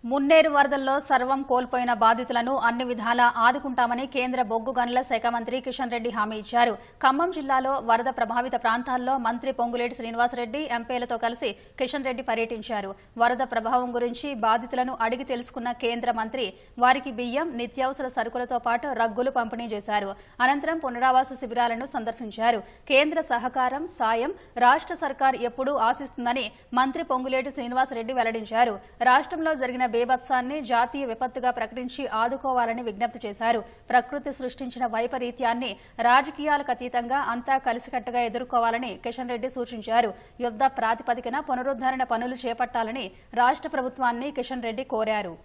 మున్నేరు వరదల్లో సర్వం కోల్పోయిన బాధితులను అన్ని విధాలా ఆదుకుంటామని కేంద్ర బొగ్గు గనుల శాఖ మంత్రి కిషన్ రెడ్డి హామీ ఇచ్చారు ఖమ్మం జిల్లాలో వరద ప్రభావిత ప్రాంతాల్లో మంత్రి పొంగులేటి శ్రీనివాసరెడ్డి ఎంపీలతో కలిసి కిషన్ రెడ్డి పర్యటించారు వరద ప్రభావం గురించి బాధితులను అడిగి తెలుసుకున్న కేంద్ర మంత్రి వారికి బియ్యం నిత్యావసర సరుకులతో పాటు రగ్గులు పంపిణీ చేశారు అనంతరం పునరావాస శిబిరాలను సందర్శించారు కేంద్ర సహకారం సాయం రాష్ట్ర సర్కార్ ఎప్పుడూ ఆశిస్తుందని మంత్రి పొంగులేటి శ్రీనివాసరెడ్డి వెల్లడించారు రాష్ట్రంలో జరిగిన బేభత్సాన్ని జాతీయ విపత్తుగా ప్రకటించి ఆదుకోవాలని విజ్ఞప్తి చేశారు ప్రకృతి సృష్టించిన వైపరీత్యాన్ని రాజకీయాలకు అతీతంగా అంతా కలిసికట్టుగా ఎదుర్కోవాలని కిషన్ రెడ్డి సూచించారు యుద్ద ప్రాతిపదికన పునరుద్దరణ పనులు చేపట్టాలని రాష్ట్ర ప్రభుత్వాన్ని కిషన్ రెడ్డి కోరారు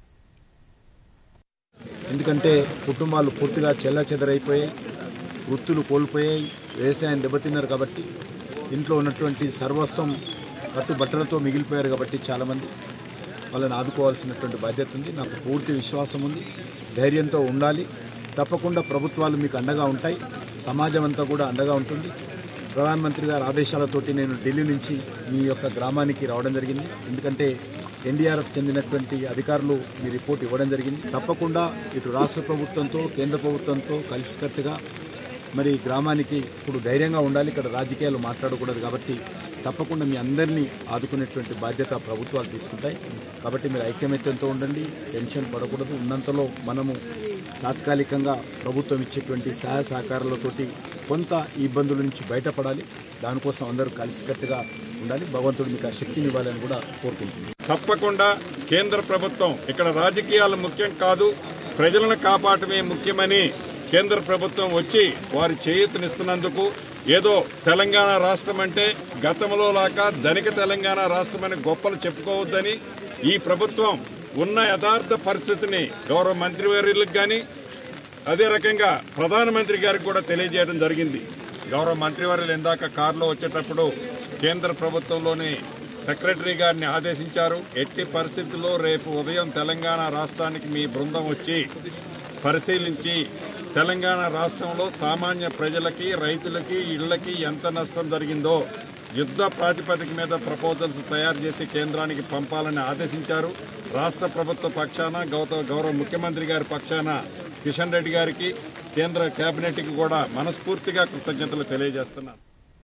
ఎందుకంటే కుటుంబాలు పూర్తిగా చెల్లాచెదరైపోయాయి వృత్తులు కోల్పోయాయి వ్యవసాయం దెబ్బతిన్నారు కాబట్టి ఇంట్లో ఉన్నటువంటి సర్వస్వం కట్టుబట్టలతో మిగిలిపోయారు కాబట్టి చాలామంది వాళ్ళని ఆదుకోవాల్సినటువంటి బాధ్యత ఉంది నాకు పూర్తి విశ్వాసం ఉంది ధైర్యంతో ఉండాలి తప్పకుండా ప్రభుత్వాలు మీకు అండగా ఉంటాయి సమాజం అంతా కూడా అండగా ఉంటుంది ప్రధానమంత్రి గారి ఆదేశాలతోటి నేను ఢిల్లీ నుంచి మీ యొక్క గ్రామానికి రావడం జరిగింది ఎందుకంటే ఎన్డీఆర్ఎఫ్ చెందినటువంటి అధికారులు మీ రిపోర్ట్ ఇవ్వడం జరిగింది తప్పకుండా ఇటు రాష్ట్ర ప్రభుత్వంతో కేంద్ర ప్రభుత్వంతో కలిసికట్టుగా మరి గ్రామానికి ఇప్పుడు ధైర్యంగా ఉండాలి ఇక్కడ రాజకీయాలు మాట్లాడకూడదు కాబట్టి తప్పకుండా మీ అందరినీ ఆదుకునేటువంటి బాధ్యత ప్రభుత్వాలు తీసుకుంటాయి కాబట్టి మీరు ఐక్యమత్యంతో ఉండండి టెన్షన్ పడకూడదు ఉన్నంతలో మనము తాత్కాలికంగా ప్రభుత్వం ఇచ్చేటువంటి సహాయ సహకారాలతోటి కొంత ఈ ఇబ్బందుల నుంచి బయటపడాలి దానికోసం అందరూ కలిసికట్టుగా ఉండాలి భగవంతుడు మీకు ఆ శక్తిని ఇవ్వాలని కూడా కోరుకుంటున్నాను తప్పకుండా కేంద్ర ప్రభుత్వం ఇక్కడ రాజకీయాలు ముఖ్యం కాదు ప్రజలను కాపాడమే ముఖ్యమని కేంద్ర ప్రభుత్వం వచ్చి వారి చేయూతనిస్తున్నందుకు ఏదో తెలంగాణ రాష్ట్రం అంటే గతంలో లాగా ధనిక తెలంగాణ రాష్ట్రం అని గొప్పలు చెప్పుకోవద్దని ఈ ప్రభుత్వం ఉన్న యథార్థ పరిస్థితిని గౌరవ మంత్రివర్యులకు కానీ అదే రకంగా ప్రధానమంత్రి గారికి కూడా తెలియజేయడం జరిగింది గౌరవ మంత్రివర్యులు ఇందాక కారులో వచ్చేటప్పుడు కేంద్ర ప్రభుత్వంలోని సెక్రటరీ గారిని ఆదేశించారు ఎట్టి పరిస్థితుల్లో రేపు ఉదయం తెలంగాణ రాష్ట్రానికి మీ బృందం వచ్చి పరిశీలించి తెలంగాణ రాష్ట్రంలో సామాన్య ప్రజలకి రైతులకి ఇళ్లకి ఎంత నష్టం జరిగిందో యుద్ధ ప్రాతిపదిక మీద ప్రపోజల్స్ తయారు చేసి కేంద్రానికి పంపాలని ఆదేశించారు రాష్ట్ర ప్రభుత్వ పక్షాన గౌతమ గౌరవ ముఖ్యమంత్రి గారి పక్షాన కిషన్ రెడ్డి గారికి కేంద్ర కేబినెట్కి కూడా మనస్ఫూర్తిగా కృతజ్ఞతలు తెలియజేస్తున్నాను